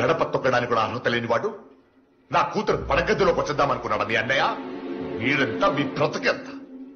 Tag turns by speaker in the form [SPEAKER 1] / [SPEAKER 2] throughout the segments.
[SPEAKER 1] గడప తొక్కడానికి కూడా అర్హత లేనివాడు నా కూతురు పడగదిలోకి వచ్చేద్దామనుకున్నాడు మీ అన్నయ్య మీరెంత మీ బ్రతకెంత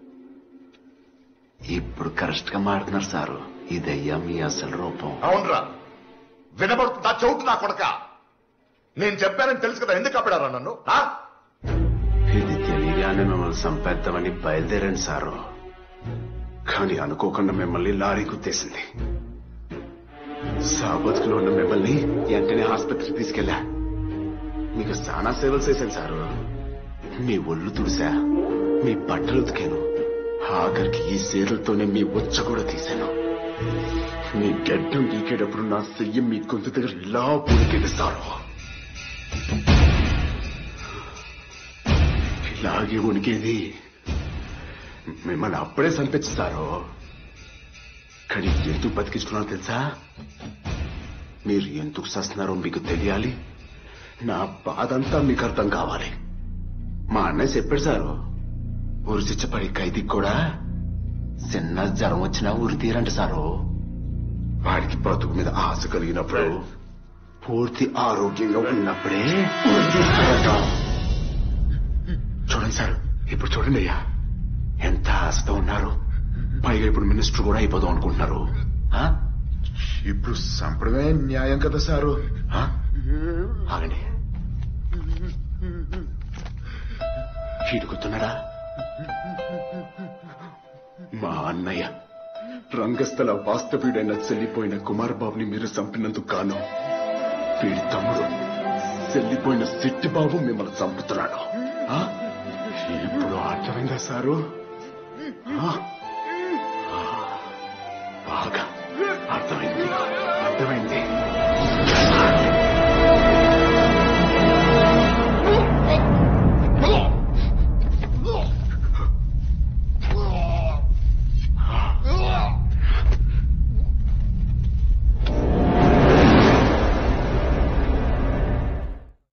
[SPEAKER 2] ఇప్పుడు కరెక్ట్ గా మాడుతున్నారు సారు ఇదయ్యా మీ అసలు రూపం
[SPEAKER 1] అవునరా వినబడుతుందా చౌటు నా కొడక నేను చెప్పానని తెలుసు కదా ఎందుకు అప్పుడారా నన్ను ఆ?
[SPEAKER 2] ఇది తెలియగానే మిమ్మల్ని సంపేద్దామని బయలుదేరాను సారు కానీ అనుకోకుండా మిమ్మల్ని లారీ గుద్దేసింది సాబతుకులో ఉన్న మిమ్మల్ని వెంటనే ఆసుపత్రికి తీసుకెళ్ళా మీకు చాలా సేవలు చేశాను సారు మీ ఒళ్ళు తుడిసా మీ బట్టలు ఉతికాను ఆఖరికి ఈ సేరలతోనే మీ వచ్చ కూడా తీశాను మీ గడ్డం గీకేటప్పుడు నా చెయ్యి మీ గొంతు దగ్గర ఇలా ఉడికేది సారు ఇలాగే ఉనికేది మిమ్మల్ని అప్పుడే చంపించారు కానీ ఎందుకు బతికించుకున్నారో తెలుసా మీరు ఎందుకు చేస్తున్నారో మీకు తెలియాలి నా బాధ అంతా మీకు అర్థం కావాలి మా అన్నయ్య చెప్పాడు సారు ఊరి చిచ్చపడి ఖైదీకి కూడా చిన్న జ్వరం వచ్చినా ఊరి తీరంట సారు వాడికి బ్రతుకు మీద ఆశ కలిగినప్పుడు పూర్తి ఆరోగ్యంగా ఉన్నప్పుడే ఊరి తీస్తారట చూడండి సార్ ఇప్పుడు చూడండి అయ్యా ఎంత ఆశతో ఉన్నారు పైగా ఇప్పుడు మినిస్టర్ కూడా అయిపోదాం అనుకుంటున్నారు ఆ?
[SPEAKER 3] ఇప్పుడు సంప్రమే న్యాయం కదా సారు
[SPEAKER 2] ఆ? ఆగండి చీటుకొస్తున్నాడా మా అన్నయ్య రంగస్థల వాస్తవ్యుడైన చెల్లిపోయిన కుమార్ బాబుని మీరు చంపినందుకు గాను వీడి తమ్ముడు చెల్లిపోయిన సిట్టి బాబు మిమ్మల్ని చంపుతున్నాడు ఆ? ఇప్పుడు అర్థమైందా సారు ఆ? ఆ. బాగా అర్థమైంది అర్థమైంది